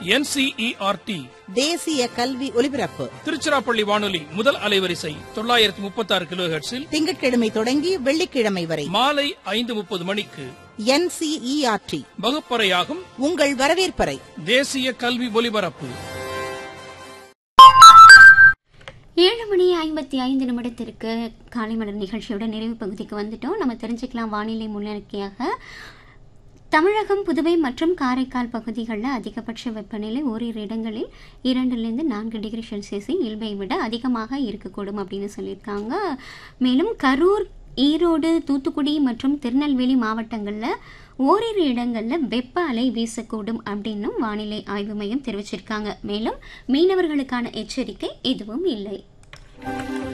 NCERT தேசிய கல்வி ஒலிபரப்பு திருச்சிராப்பள்ளி வானொலி முதல் அலைவரிசை தொள்ளாயிரத்தி முப்பத்தி ஆறு கிலோ திங்கட்கிழமை தொடங்கி வெள்ளிக்கிழமை வரை மாலை ஐந்து முப்பது மணிக்கு என்சிஇஆர்டி வகுப்பறையாகும் உங்கள் வரவேற்பறை தேசிய கல்வி ஒலிபரப்பு ஏழு மணி ஐம்பத்தி ஐந்து நிமிடத்திற்கு காலை மலர் நிகழ்ச்சியோட நிறைவு பகுதிக்கு வந்துட்டோம் நம்ம தெரிஞ்சுக்கலாம் வானிலை முன்னறிக்கையாக தமிழகம் புதுவை மற்றும் காரைக்கால் பகுதிகளில் அதிகபட்ச வெப்பநிலை ஓரிரு இடங்களில் இரண்டிலிருந்து நான்கு டிகிரி செல்சியஸின் இயல்பை விட அதிகமாக இருக்கக்கூடும் அப்படின்னு சொல்லியிருக்காங்க மேலும் கரூர் ஈரோடு தூத்துக்குடி மற்றும் திருநெல்வேலி மாவட்டங்களில் ஓரிரு இடங்களில் வெப்ப அலை வீசக்கூடும் அப்படின்னும் வானிலை ஆய்வு மையம் தெரிவிச்சிருக்காங்க மேலும் மீனவர்களுக்கான எச்சரிக்கை எதுவும் இல்லை